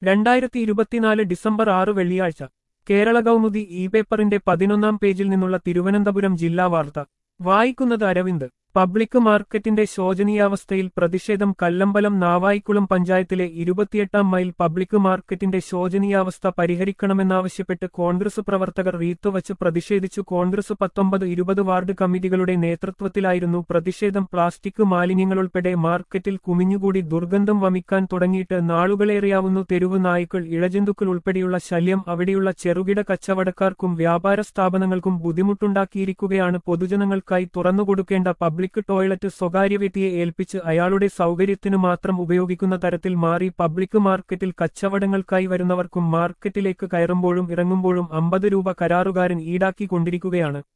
രണ്ടായിരത്തി ഇരുപത്തിനാല് ഡിസംബർ ആറ് വെള്ളിയാഴ്ച കേരള കൗമുദി ഇ പേപ്പറിന്റെ പതിനൊന്നാം പേജിൽ നിന്നുള്ള തിരുവനന്തപുരം ജില്ലാ വാർത്ത വായിക്കുന്നത് അരവിന്ദ് പബ്ലിക് മാർക്കറ്റിന്റെ ശോചനീയാവസ്ഥയിൽ പ്രതിഷേധം കല്ലമ്പലം നാവായിക്കുളം പഞ്ചായത്തിലെ ഇരുപത്തിയെട്ടാം മൈൽ പബ്ലിക് മാർക്കറ്റിന്റെ ശോചനീയാവസ്ഥ പരിഹരിക്കണമെന്നാവശ്യപ്പെട്ട് കോൺഗ്രസ് പ്രവർത്തകർ റീത്തുവച്ച് പ്രതിഷേധിച്ചു കോൺഗ്രസ് പത്തൊമ്പത് ഇരുപത് വാർഡ് കമ്മിറ്റികളുടെ നേതൃത്വത്തിലായിരുന്നു പ്രതിഷേധം പ്ലാസ്റ്റിക് മാലിന്യങ്ങളുൾപ്പെടെ മാർക്കറ്റിൽ കുമിഞ്ഞുകൂടി ദുർഗന്ധം വമിക്കാൻ തുടങ്ങിയിട്ട് നാളുകളേറെയാവുന്നു തെരുവ് നായ്ക്കൾ ഇഴജന്തുക്കൾ ഉൾപ്പെടെയുള്ള ശല്യം അവിടെയുള്ള ചെറുകിട കച്ചവടക്കാർക്കും വ്യാപാര സ്ഥാപനങ്ങൾക്കും ബുദ്ധിമുട്ടുണ്ടാക്കിയിരിക്കുകയാണ് പൊതുജനങ്ങൾക്കായി തുറന്നുകൊടുക്കേണ്ട പബ്ലിക് ടോയ്ലറ്റ് സ്വകാര്യ വ്യക്തിയെ ഏൽപ്പിച്ച് അയാളുടെ സൗകര്യത്തിനു മാത്രം ഉപയോഗിക്കുന്ന തരത്തിൽ മാറി പബ്ലിക് മാർക്കറ്റിൽ കച്ചവടങ്ങൾക്കായി വരുന്നവർക്കും മാർക്കറ്റിലേക്ക് കയറുമ്പോഴും ഇറങ്ങുമ്പോഴും അമ്പത് രൂപ കരാറുകാരൻ ഈടാക്കിക്കൊണ്ടിരിക്കുകയാണ്